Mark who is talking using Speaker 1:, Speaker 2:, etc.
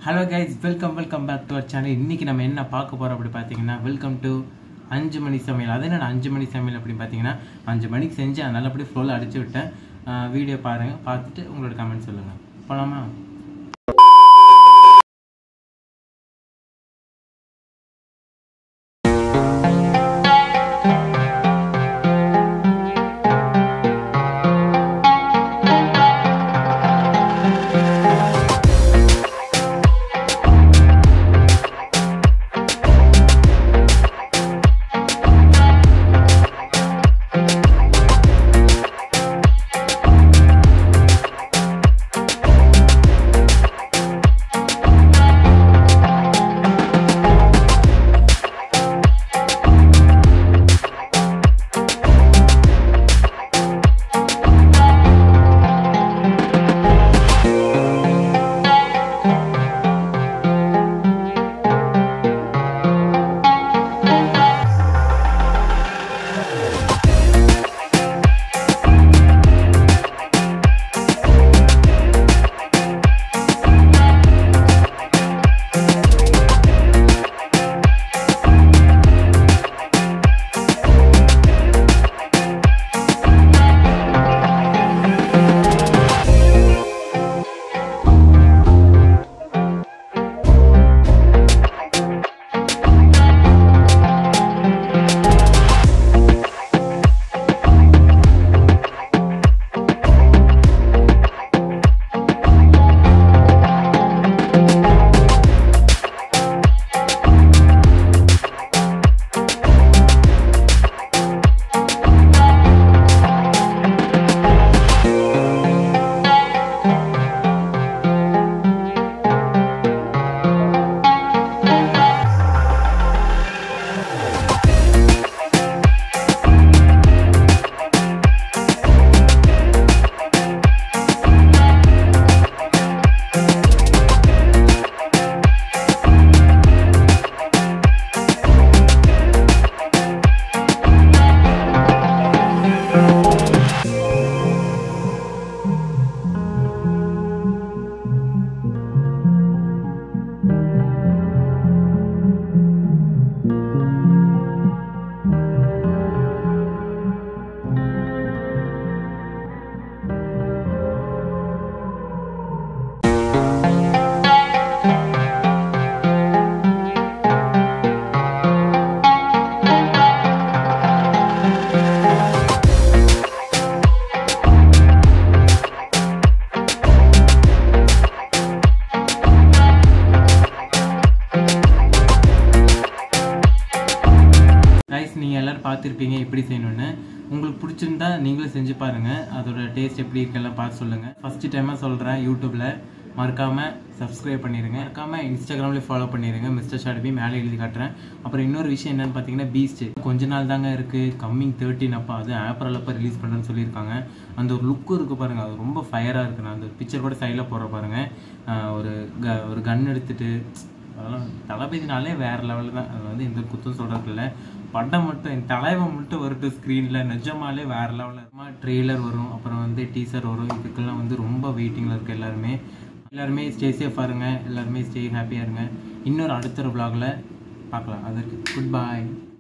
Speaker 1: hello guys welcome welcome back to our channel இன்றைக்கி நம்ம என்ன பார்க்க போகிறோம் அப்படி பார்த்தீங்கன்னா வெல்கம் டு அஞ்சு மணி சமையல் அது என்ன அஞ்சு மணி சமையல் அப்படின்னு பார்த்தீங்கன்னா அஞ்சு மணிக்கு செஞ்சு அதனால் அப்படியே ஃப்ளோவில் அடிச்சு விட்டேன் வீடியோ பாருங்கள் பார்த்துட்டு உங்களோட கமெண்ட் சொல்லுங்கள் போகலாமா ரைஸ் நீங்கள் எல்லோரும் பார்த்துருப்பீங்க எப்படி செய்யணும்னு உங்களுக்கு பிடிச்சிருந்தா நீங்களும் செஞ்சு பாருங்கள் அதோட டேஸ்ட் எப்படி இருக்குல்லாம் பார்த்து சொல்லுங்கள் ஃபஸ்ட்டு டைமாக சொல்கிறேன் யூடியூப்பில் மறக்காமல் சப்ஸ்கிரைப் பண்ணிடுங்க மறக்காமல் இன்ஸ்டாகிராம்லேயும் ஃபாலோ பண்ணிடுங்க மிஸ்டர் ஷார்பி மேலே எழுதி காட்டுறேன் அப்புறம் இன்னொரு விஷயம் என்னென்னு பார்த்தீங்கன்னா பீஸ்ட் கொஞ்ச நாள் தாங்க இருக்குது கம்மிங் தேர்ட்டின் அப்போ அது ஏப்ரல் அப்போ ரிலீஸ் பண்ணுறேன்னு சொல்லியிருக்காங்க அந்த ஒரு லுக்கு இருக்குது பாருங்கள் அது ரொம்ப ஃபயராக இருக்குது நான் அந்த பிக்சர் கூட சைடில் போடுற பாருங்கள் ஒரு க ஒரு கன் எடுத்துகிட்டு அதெல்லாம் தளபதினாலே வேறு லெவலில் தான் அது வந்து எந்த குத்தம் சொல்கிறது இல்லை படம் மட்டும் என் தலைவன் மட்டும் வரட்டும் ஸ்க்ரீனில் நிஜமாலே வேறு லெவலில் ட்ரெய்லர் வரும் அப்புறம் வந்து டீசர் வரும் இதுக்கெல்லாம் வந்து ரொம்ப வெயிட்டிங்கில் இருக்குது எல்லாருமே எல்லாருமே ஸ்டே சேஃபாக இருங்க எல்லாருமே ஸ்டே ஹாப்பியாக இருங்க இன்னொரு அடுத்த ஒரு vlogல பார்க்கலாம் அதற்கு குட் பாய்